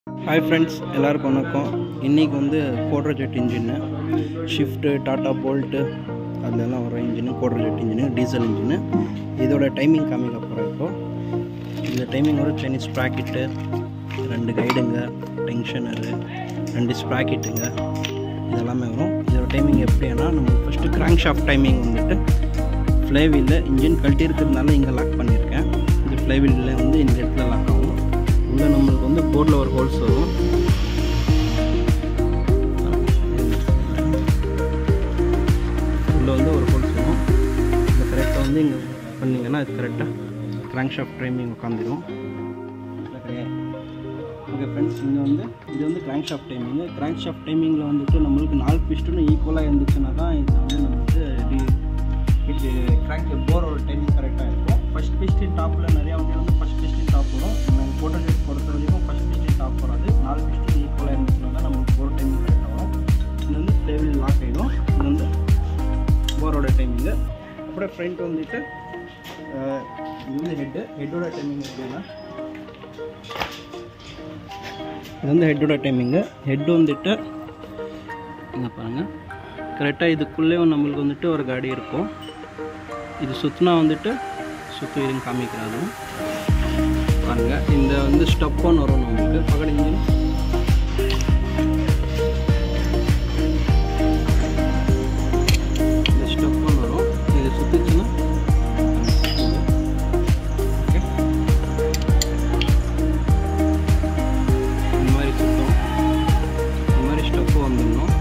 Hi friends எல்லாருக்கும் வணக்கம் இன்றைக்கி வந்து கோட்ரு ஜெட் இன்ஜின்னு ஷிஃப்ட்டு டாட்டா போல்ட்டு அதுலலாம் வர engine Quadrajet engine diesel engine இதோட டைமிங் காமிக்க போகிறோம் இப்போ இந்த டைமிங் வரும் சைனீஸ் ப்ராக்கெட்டு ரெண்டு கைடுங்க டென்ஷனரு ரெண்டு ஸ்ப்ராக்கெட்டுங்க இதெல்லாமே வரும் இதோட டைமிங் எப்படின்னா நம்ம ஃபஸ்ட்டு கிராங்க் ஷாஃப்ட் டைமிங் வந்துட்டு ஃப்ளைவீலில் இன்ஜின் கழட்டி இருக்கிறதுனால இங்கே லாக் பண்ணியிருக்கேன் இந்த ஃப்ளைவீலில் வந்து இந்த இடத்துல லாக் ஆகும் உள்ளே நம்மளுக்கு வந்து போர்டில் ஒரு ஹோல்ஸ் வரும் உள்ளே வந்து ஒரு ஹோல்ஸ் வரும் இந்த கரெக்டாக வந்து இங்கே பண்ணிங்கன்னா அது கரெக்டாக கிராங்க் ஷாஃப்ட் டைமிங் உட்காந்துடும் ஓகே ஃப்ரெண்ட்ஸ் இங்கே வந்து இது வந்து crankshaft timing crankshaft டைமிங்கில் வந்துட்டு நம்மளுக்கு நாலு பிஸ்டனும் ஈக்குவலாக இருந்துச்சுன்னா தான் இது வந்து நம்மளுக்கு இது கிராங்க் போரோட டைமிங் கரெக்டாக இருக்கும் ஃபஸ்ட் பிஸ்டின் டாப்பில் நிறையா வண்டி வந்து ஃபஸ்ட் பிஸ்டின் டாப் வரும் நாங்கள் போட்டோ டேட் பொறுத்த வரைக்கும் ஃபஸ்ட் பிஸ்டின் டாப் வராது நாலு பிஸ்டின் ஈக்குவலாக இருந்துச்சுன்னா தான் நம்மளுக்கு போர் டைமிங் கரெக்டாக வரும் இது வந்து டேபிள் லாக் ஆகிடும் இது வந்து போரோட டைமிங்கு அப்புறம் ஃப்ரண்ட் வந்துட்டு அஹ், இது வந்து ஹெட்டு ஹெட்டோட டைமிங் எப்படின்னா இது வந்து ஹெட்டோட டைமிங்கு ஹெட் வந்துட்டு இங்கே பாருங்கள் கரெக்டாக இதுக்குள்ளேயும் நம்மளுக்கு வந்துட்டு ஒரு காடி இருக்கும் இது சுற்றினா வந்துட்டு சுற்றி இதுன்னு காமிக்கிறாது பாருங்கள் இந்த வந்து ஸ்டப் ஒன்று வரும் நம்மளுக்கு பக்கத்து இன்ஜின் இந்த ஸ்டப் ஒன்று வரும் இது சுற்றுச்சுன்னா ஓகே இந்த மாதிரி சுற்றும் இந்த மாதிரி ஸ்டெப்பு வந்துடணும்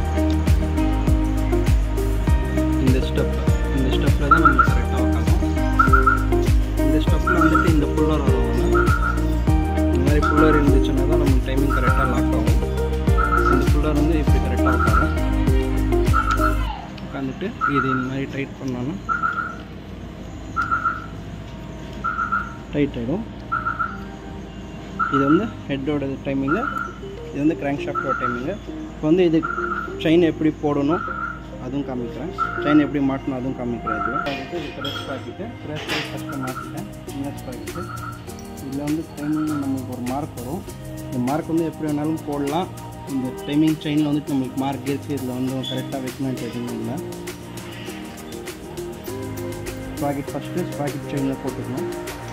இந்த ஸ்டெப் இந்த ஸ்டெப்பில் தான் நம்ம கரெக்டாக உட்காரும் இந்த ஸ்டெப்பில் வந்துட்டு இந்த புல்லர் வரும் ஒன்று இந்த மாதிரி புல்லர் இருந்துச்சுன்னா தான் நம்ம டைமிங் கரெக்டாக லாக் ஆகும் இந்த புல்லர் வந்து இப்படி கரெக்டாக உட்காரும் உட்காந்துட்டு இது இந்த மாதிரி டைட் பண்ணோன்னா டைட் ஆகிடும் இது வந்து ஹெட்டோட டைமிங்கு இது வந்து கிராங்க் ஷாஃப்டோட டைமிங்கு இப்போ வந்து இது செயின் எப்படி போடணும் அதுவும் காமிக்கிறேன் செயின் எப்படி மாட்டணும் அதுவும் காமிக்கிறேன் இது வந்துட்டு இது க்ரெஸ் பாக்கெட்டு க்ரெஸ் ஃபஸ்ட்டு மாற்றிட்டேன் சின்னஸ் பாக்கெட்டு இதில் வந்து டைமிங் நம்மளுக்கு ஒரு மார்க் வரும் இந்த மார்க் வந்து எப்படி வேணாலும் போடலாம் இந்த டைமிங் செயினில் வந்துட்டு நம்மளுக்கு மார்க் இருக்குது இதில் வந்து கரெக்டாக வைக்கணும்னு எதுவும் இல்லை ஸ்பாக்கெட் ஃபஸ்ட்டு ஸ்பாக்கெட் செயினில் போட்டுக்கணும்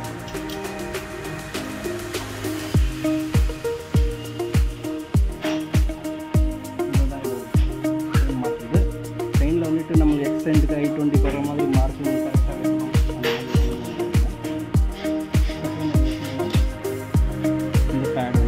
இதுதான் இது மாற்றுது ட்ரெயினில் வந்துட்டு நமக்கு எக்ஸ்டென்ட்டுக்கு ஐ டுவெண்ட்டி வர மாதிரி மார்க்கிங் கரெக்டாக வைக்கணும் அந்த மாதிரி இந்த பேட்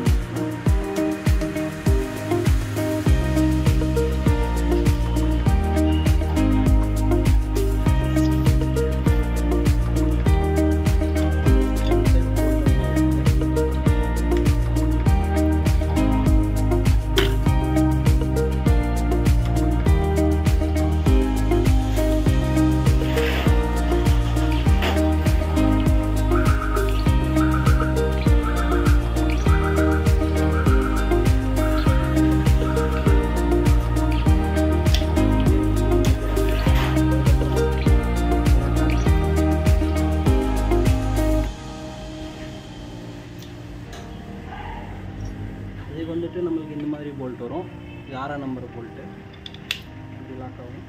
இதுக்கு வந்துட்டு நம்மளுக்கு இந்த மாதிரி போல்ட் வரும் இது ஆறாம் நம்பர் போல்ட்டு இப்படி லாக் ஆகும்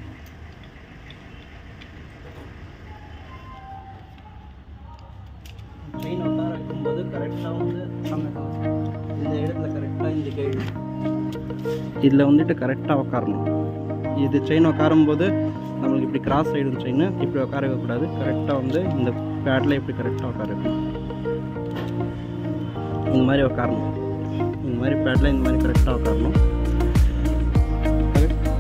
செயின் உட்கார வைக்கும்போது கரெக்டாக வந்து இந்த இடத்துல கரெக்டாக இந்த கைடு இதில் வந்துட்டு கரெக்டாக உட்காரணும் இது செயின் உட்காரும்போது நம்மளுக்கு இப்படி கிராஸ் ஆகிடும் செயின் இப்படி உட்கார வைக்கக்கூடாது கரெக்டாக வந்து இந்த பேடில் இப்படி கரெக்டாக உட்கார வைக்கணும் இந்த மாதிரி உட்காரணும் இந்த மாதிரி பேடில் இந்த மாதிரி கரெக்டாக உட்காரணும் Correct?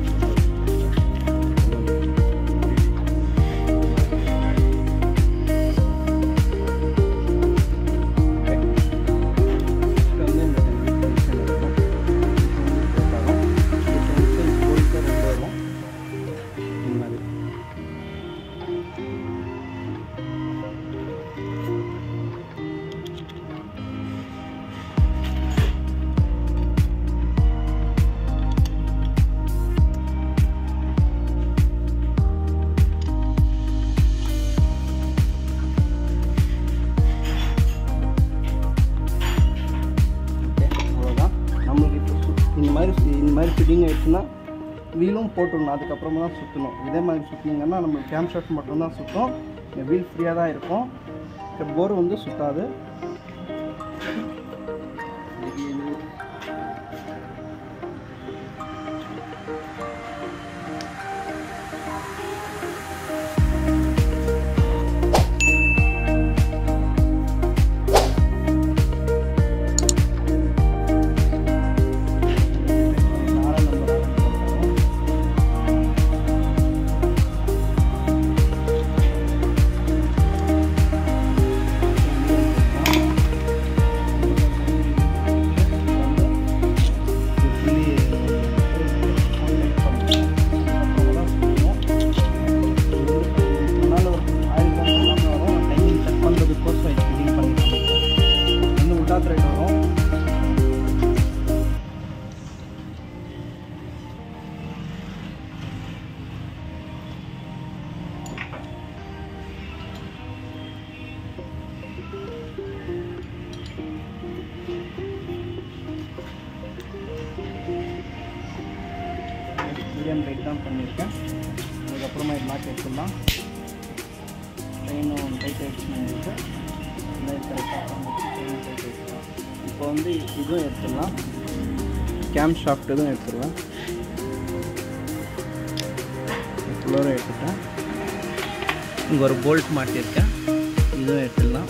Okay. Next வந்து இந்த tension இருக்கும். உட்காரும். இது tension போயிட்டு ரெண்டு வரும். இந்த மாதிரி மாதிரி சு- இந்த மாதிரி ஃபிட்டிங் ஆயிடுச்சுன்னா வீலும் போட்டுடணும் அதுக்கப்புறமா தான் சுற்றணும் இதே மாதிரி சுற்றினீங்கன்னா நம்மளுக்கு கேம் ஷாஃப்ட் மட்டும்தான் சுற்றும் வீல் ஃப்ரீயாக தான் இருக்கும் போர் வந்து சுத்தாது நாலாம் நம்பரா இருக்கும். வரும் மீடியம் ரைட் தான் பண்ணியிருக்கேன் அதுக்கப்புறமா இது லாக் எடுத்துடலாம் ட்ரெயினும் டைட் ஆகிடுச்சுன்னு இருக்கு இந்த கரெக்டாக ட்ரெயினும் டைட் ஆகிடுச்சுலாம் இப்போ வந்து இதுவும் எடுத்துடலாம் கேம் ஷாஃப்ட் இதுவும் எடுத்துடலாம் ஃப்ளோரை எடுத்துட்டேன் இங்கே ஒரு போல்ட் மாட்டியிருக்கேன் இதுவும் எடுத்துடலாம்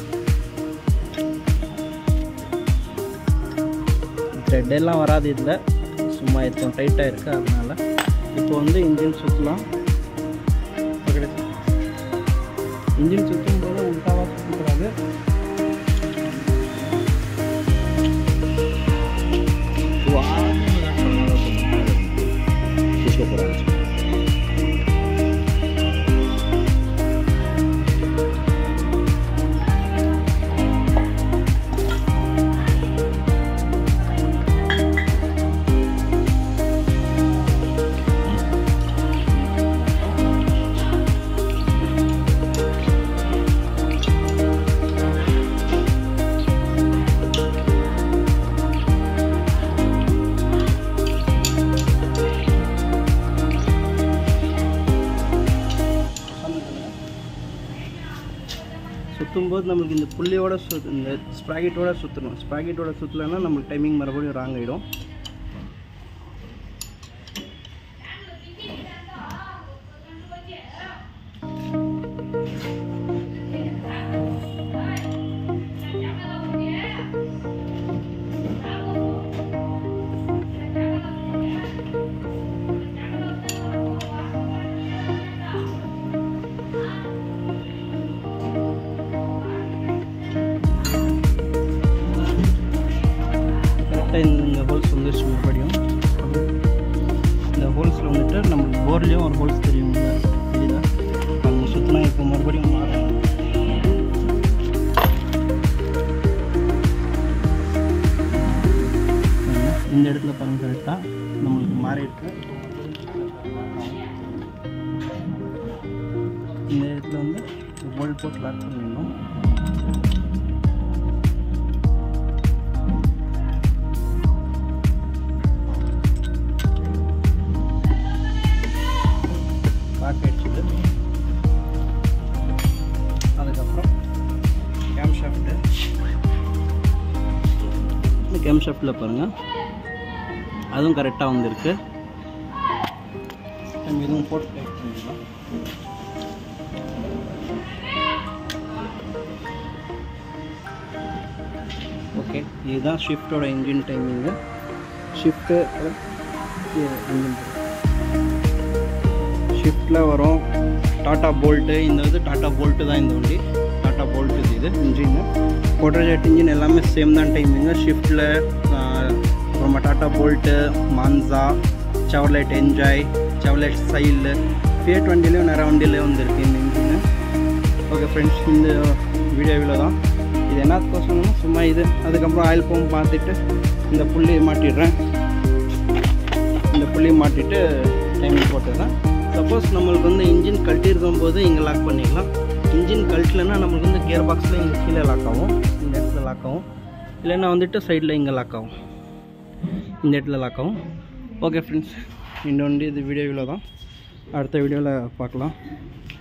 த்ரெட் எல்லாம் வராது இதில் சும்மா எடுத்தோம் டைட்டாக இருக்குது அதனால் இப்போ வந்து இன்ஜின் சுற்றலாம் இன்ஜின் சுற்றும் போது உள்டாவாக சுற்றக்கூடாது Wszystko poradzę. சுற்றும்போது நம்மளுக்கு இந்த புள்ளியோட சு இந்த ஸ்ப்ராக்கெட்டோட சுற்றணும் ஸ்ப்ராக்கெட்டோட சுற்றலைன்னா நம்மளுக்கு டைமிங் மறுபடியும் ராங் ஆகிடும் கரெக்டாக இந்த ஹோல்ஸ் வந்துருச்சு மறுபடியும் இந்த ஹோல்ஸில் வந்துட்டு நம்மளுக்கு போர்லேயும் ஒரு ஹோல்ஸ் தெரியுங்களா தெரியுதா நம்ம சுற்றினா இப்போ மறுபடியும் மாறும் பாருங்க, இந்த இடத்துல பாருங்க கரெக்டாக நம்மளுக்கு மாறி இருக்கு இந்த இடத்துல வந்து போல்ட் போட்டு லாக் பண்ணிடணும் லாக் ஆயிடுச்சுது அதுக்கப்புறம் கேம் ஷாஃப்ட்டு இந்த கேம் ஷாஃப்ட்டில் பாருங்கள் அதுவும் கரெக்டாக வந்திருக்கு நம்ம இதுவும் போட்டு டைட் பண்ணிடலாம் ஓகே இதுதான் ஷிஃப்ட்டோட இன்ஜின் டைமிங்கு ஷிஃப்ட்டு இன்ஜின் ஷிஃப்ட்டில் வரும் டாட்டா போல்ட்டு இந்த இது டாட்டா போல்ட்டு தான் இந்த வண்டி டாட்டா போல்ட் இது இது இன்ஜின்னு கோட்ரஜெட் இன்ஜின் எல்லாமே சேம் தான் டைமிங்கு ஷிஃப்ட்டில் அப்புறமா Tata bolt Manza Chevrolet Enjoy Chevrolet Sail Fiat வண்டிலையும் நிறைய வண்டியிலையும் வந்துருக்கு இந்த இன்ஜின்னு ஓகே ஃப்ரெண்ட்ஸ் இந்த வீடியோ இவ்வளோ தான் இது என்னத்துக்கோசம்னா சும்மா இது அதுக்கப்புறம் ஆயில் பம்ப் மாற்றிட்டு இந்த புள்ளி மாட்டிடுறேன் இந்த புள்ளி மாட்டிட்டு டைமிங் போட்டுடுறேன் சப்போஸ் நம்மளுக்கு வந்து இன்ஜின் கழட்டியிருக்கும் போது இங்கே லாக் பண்ணிக்கலாம் இன்ஜின் கழட்டலைன்னா நம்மளுக்கு வந்து கியர் பாக்ஸில் இங்கே கீழே லாக் ஆகும் இந்த இடத்துல லாக் ஆகும் இல்லைன்னா வந்துட்டு சைடில் இங்கே லாக் ஆகும் இந்த இடத்துல லாக் ஆகும் ஓகே ஃப்ரெண்ட்ஸ் இந்த வண்டி இது வீடியோ இவ்வளோ தான் அடுத்த வீடியோவில் பார்க்கலாம்